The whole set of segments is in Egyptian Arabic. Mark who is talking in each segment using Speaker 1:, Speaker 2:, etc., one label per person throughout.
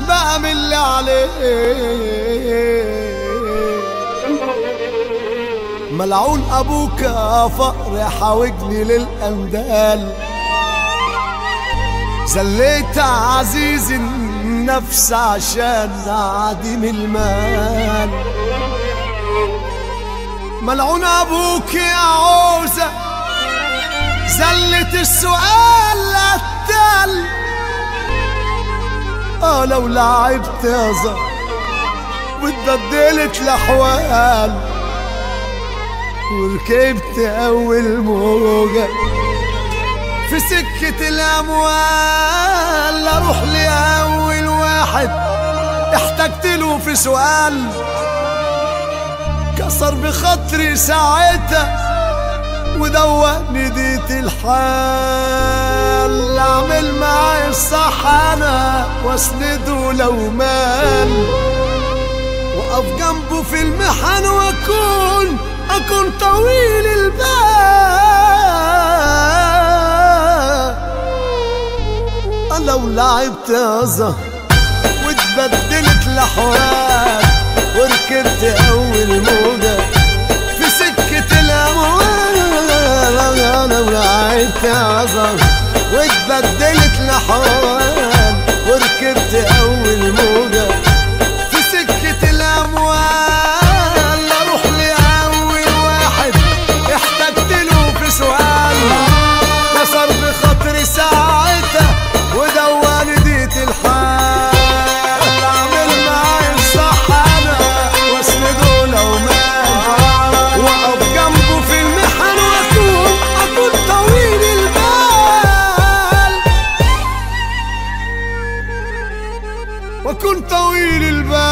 Speaker 1: بقى من اللي عليه ملعون ابوك يا فقر حاوجني للاندال زليت عزيز النفس عشان عديم المال ملعون ابوك يا عوزة زلت السؤال قتل اه لو لعبت يا زهر واتبدلت الاحوال وركبت اول موجة في سكة الاموال اروح لاول واحد احتجت له في سؤال كسر بخاطري ساعتها ودوقني ديت الحال اعمل معاه الصح انا واسنده لو مال واقف جنبه في المحن واكون اكون طويل البال لو لعبت يا زهر واتبدلت الاحوال وركبت اول موجة في سكة الاموال انا ولعبت يا زهر واتبدلت الاحوال وركبت اول موجة في سكة الاموال اروح لاول واحد احتجت له في سؤال كسر بخاطري ساعتها ودواني ديت الحال اعمل معايا الصح انا واسنده لو مات واقف جنبه في المحن واكون اكون طويل البال واكون طويل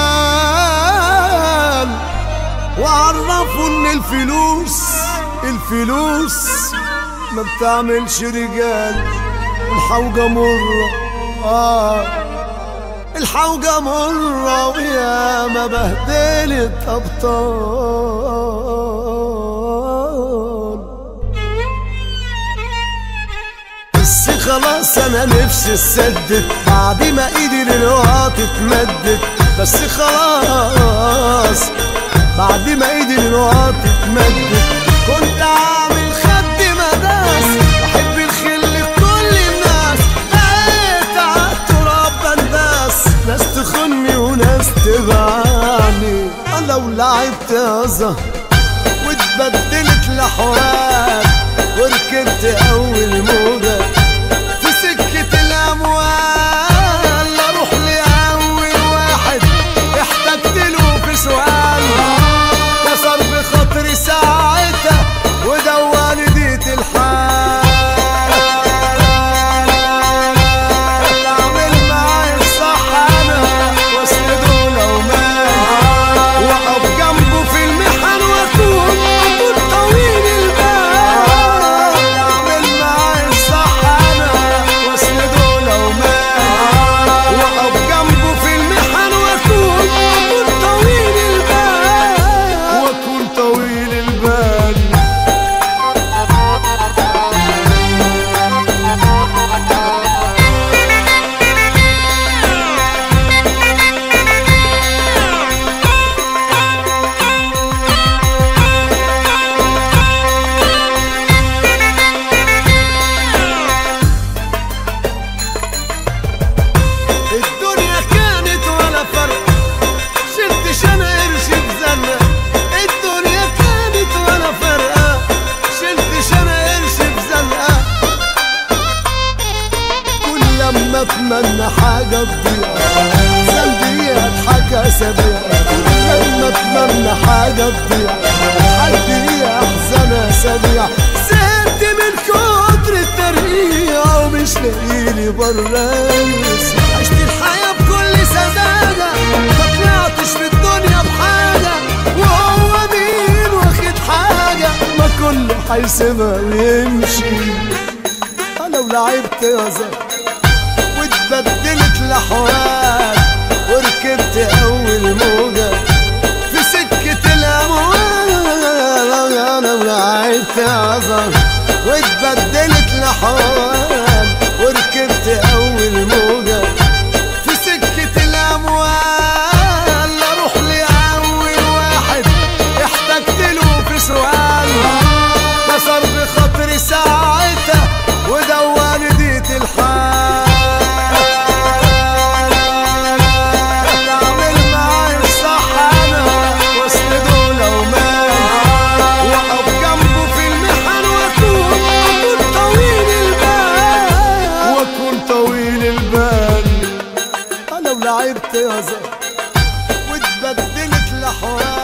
Speaker 1: البال وعرفوا ان الفلوس الفلوس ما بتعملش رجال والحوجة مرة آه الحوجة مرة ويا ما بهدلت أبطال بس خلاص أنا نفسي اتسدد بعد ما إيدي للوقت اتمدت بس خلاص بعد ما ايدي للوقت اتمدت كنت عامل خد مداس بحب الخل في كل الناس بقيت عالتراب بنداس ناس تخني وناس تبعني لو لعبت يا زهر واتبدلت الاحوال وركبت اول موجة في سكة الاموال اروح لاول واحد احتجت له في سؤال كسر بخاطري ساعتها ودواني ديت الحال اعمل معايا الصح انا واسنده لو مات واقف جنبه في المحن واكون اكون طويل البال اعمل معايا الصح انا واسنده لو مات واقف جنبه في المحن واكون اكون طويل البال واكون طويل البال الدنيا كانت ولا فرق شلت شنا قرش في زنة الدنيا كانت ولا فرقة شلت شنا قرش في زنقة كل لما اتمنى حاجة تضيع ذنبي اضحك اسابيع لما اتمنى حاجة تضيع حد احزن اسابيع زهقت من كتر الترقيع ومش لاقيلي برايس عشت الحياة بكل سذاجة ما طلعتش في الدنيا بحاجة وهو مين واخد حاجة ما كله هيسيبها ويمشي أنا لو لعبت يا زلمة واتبدلت الاحوال وركبت اول موجة في سكة الاموال انا ولعبت عذر واتبدلت الاحوال وركبت اول موجة في سكة الاموال طيازة واتبدلت لحوار